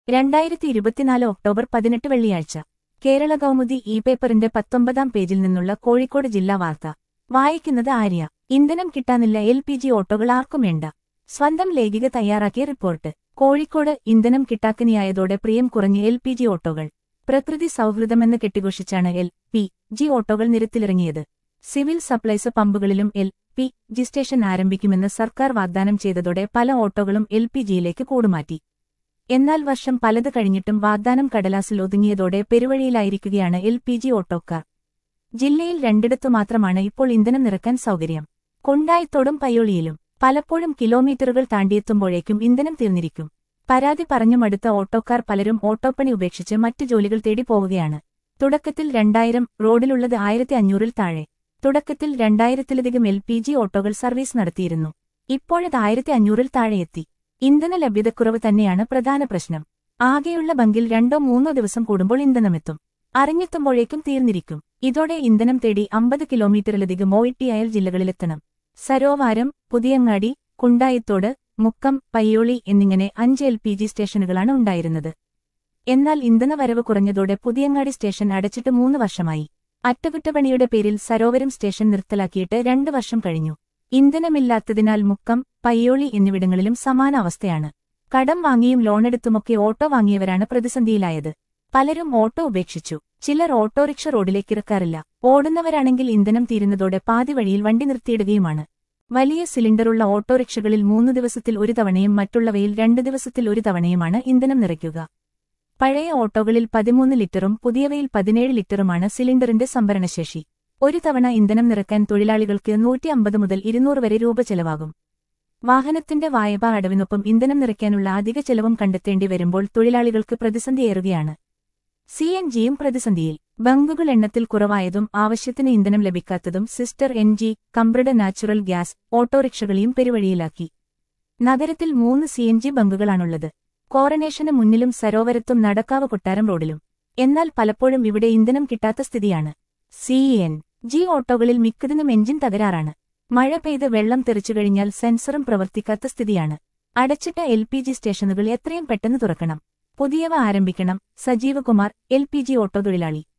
രണ്ടായിരത്തി ഇരുപത്തിനാല് ഒക്ടോബർ പതിനെട്ട് വെള്ളിയാഴ്ച കേരള കൗമുദി ഇ പേപ്പറിന്റെ പത്തൊമ്പതാം പേജിൽ നിന്നുള്ള കോഴിക്കോട് ജില്ലാ വാർത്ത വായിക്കുന്നത് ആര്യ ഇന്ധനം കിട്ടാനില്ല എൽ പി ജി ഓട്ടോകൾ ആർക്കും വേണ്ട സ്വന്തം ലേഖിക തയ്യാറാക്കിയ റിപ്പോർട്ട് കോഴിക്കോട് ഇന്ധനം കിട്ടാക്കനിയായതോടെ പ്രിയം കുറഞ്ഞ് എൽ പി ജി ഓട്ടോകൾ പ്രകൃതി സൗഹൃദമെന്ന് കെട്ടിഘോഷിച്ചാണ് എൽ പി ജി ഓട്ടോകൾ നിരത്തിലിറങ്ങിയത് സിവിൽ സപ്ലൈസ് പമ്പുകളിലും എൽ പി ജി സ്റ്റേഷൻ ആരംഭിക്കുമെന്ന് സർക്കാർ വാഗ്ദാനം ചെയ്തതോടെ പല ഓട്ടോകളും എൽ പി ജിയിലേക്ക് കൂടുമാറ്റി എന്നാൽ വർഷം പലത് കഴിഞ്ഞിട്ടും വാഗ്ദാനം കടലാസിൽ ഒതുങ്ങിയതോടെ പെരുവഴിയിലായിരിക്കുകയാണ് എൽ പി ജി ഓട്ടോക്കാർ ജില്ലയിൽ രണ്ടിടത്തു മാത്രമാണ് ഇപ്പോൾ ഇന്ധനം നിറക്കാൻ സൗകര്യം കൊണ്ടായത്തോടും പയ്യോളിയിലും പലപ്പോഴും കിലോമീറ്ററുകൾ താണ്ടിയെത്തുമ്പോഴേക്കും ഇന്ധനം തീർന്നിരിക്കും പരാതി പറഞ്ഞു മടുത്ത ഓട്ടോക്കാർ പലരും ഓട്ടോപ്പണി ഉപേക്ഷിച്ച് മറ്റു ജോലികൾ തേടി പോവുകയാണ് തുടക്കത്തിൽ രണ്ടായിരം റോഡിലുള്ളത് ആയിരത്തി അഞ്ഞൂറിൽ താഴെ തുടക്കത്തിൽ രണ്ടായിരത്തിലധികം എൽ പി ജി ഓട്ടോകൾ സർവീസ് നടത്തിയിരുന്നു ഇപ്പോഴത് ആയിരത്തി അഞ്ഞൂറിൽ താഴെയെത്തി ഇന്ധന ലഭ്യതക്കുറവ് തന്നെയാണ് പ്രധാന പ്രശ്നം ആകെയുള്ള ബങ്കിൽ രണ്ടോ മൂന്നോ ദിവസം കൂടുമ്പോൾ ഇന്ധനമെത്തും അറിഞ്ഞെത്തുമ്പോഴേക്കും തീർന്നിരിക്കും ഇതോടെ ഇന്ധനം തേടി അമ്പത് കിലോമീറ്ററിലധികം ഒ അയൽ ജില്ലകളിലെത്തണം സരോവാരം പുതിയങ്ങാടി കുണ്ടായിത്തോട് മുക്കം പയ്യോളി എന്നിങ്ങനെ അഞ്ച് എൽ പി ജി സ്റ്റേഷനുകളാണ് ഉണ്ടായിരുന്നത് എന്നാൽ ഇന്ധനവരവ് കുറഞ്ഞതോടെ പുതിയങ്ങാടി സ്റ്റേഷൻ അടച്ചിട്ട് മൂന്ന് വർഷമായി അറ്റകുറ്റപ്പണിയുടെ പേരിൽ സരോവരം സ്റ്റേഷൻ നിർത്തലാക്കിയിട്ട് രണ്ട് വർഷം കഴിഞ്ഞു ഇന്ധനമില്ലാത്തതിനാൽ മുക്കം പയ്യോളി എന്നിവിടങ്ങളിലും സമാന അവസ്ഥയാണ് കടം വാങ്ങിയും ലോണെടുത്തുമൊക്കെ ഓട്ടോ വാങ്ങിയവരാണ് പ്രതിസന്ധിയിലായത് പലരും ഓട്ടോ ഉപേക്ഷിച്ചു ചിലർ ഓട്ടോറിക്ഷ റോഡിലേക്കിറക്കാറില്ല ഓടുന്നവരാണെങ്കിൽ ഇന്ധനം തീരുന്നതോടെ പാതി വഴിയിൽ വണ്ടി നിർത്തിയിടുകയുമാണ് വലിയ സിലിണ്ടറുള്ള ഓട്ടോറിക്ഷകളിൽ മൂന്ന് ദിവസത്തിൽ ഒരു തവണയും മറ്റുള്ളവയിൽ രണ്ട് ദിവസത്തിൽ ഒരു തവണയുമാണ് ഇന്ധനം നിറയ്ക്കുക പഴയ ഓട്ടോകളിൽ പതിമൂന്ന് ലിറ്ററും പുതിയവയിൽ പതിനേഴ് ലിറ്ററുമാണ് സിലിണ്ടറിന്റെ സംഭരണശേഷി ഒരു തവണ ഇന്ധനം നിറക്കാൻ തൊഴിലാളികൾക്ക് നൂറ്റി അമ്പത് മുതൽ ഇരുന്നൂറ് വരെ രൂപ ചെലവാകും വാഹനത്തിന്റെ വായ്പാ അടവിനൊപ്പം ഇന്ധനം നിറയ്ക്കാനുള്ള അധിക ചെലവും കണ്ടെത്തേണ്ടി വരുമ്പോൾ തൊഴിലാളികൾക്ക് പ്രതിസന്ധിയേറുകയാണ് സി എൻ ജിയും പ്രതിസന്ധിയിൽ ബങ്കുകൾ എണ്ണത്തിൽ കുറവായതും ആവശ്യത്തിന് ഇന്ധനം ലഭിക്കാത്തതും സിസ്റ്റർ N G compressed natural gas ഓട്ടോറിക്ഷകളെയും പെരുവഴിയിലാക്കി നഗരത്തിൽ മൂന്ന് സി എൻ ജി ബങ്കുകളാണുള്ളത് കോറനേഷന് മുന്നിലും സരോവരത്തും നടക്കാവ് കൊട്ടാരം റോഡിലും എന്നാൽ പലപ്പോഴും ഇവിടെ ഇന്ധനം കിട്ടാത്ത സ്ഥിതിയാണ് സി എൻ ജി ഓട്ടോകളിൽ മിക്കതിനും എഞ്ചിൻ തകരാറാണ് മഴ പെയ്ത് വെള്ളം തെറിച്ചുകഴിഞ്ഞാൽ സെൻസറും പ്രവർത്തിക്കാത്ത സ്ഥിതിയാണ് അടച്ചിട്ട എൽ പി ജി സ്റ്റേഷനുകൾ എത്രയും പെട്ടെന്ന് തുറക്കണം പുതിയവ ആരംഭിക്കണം Sajeevkumar L P G auto തൊഴിലാളി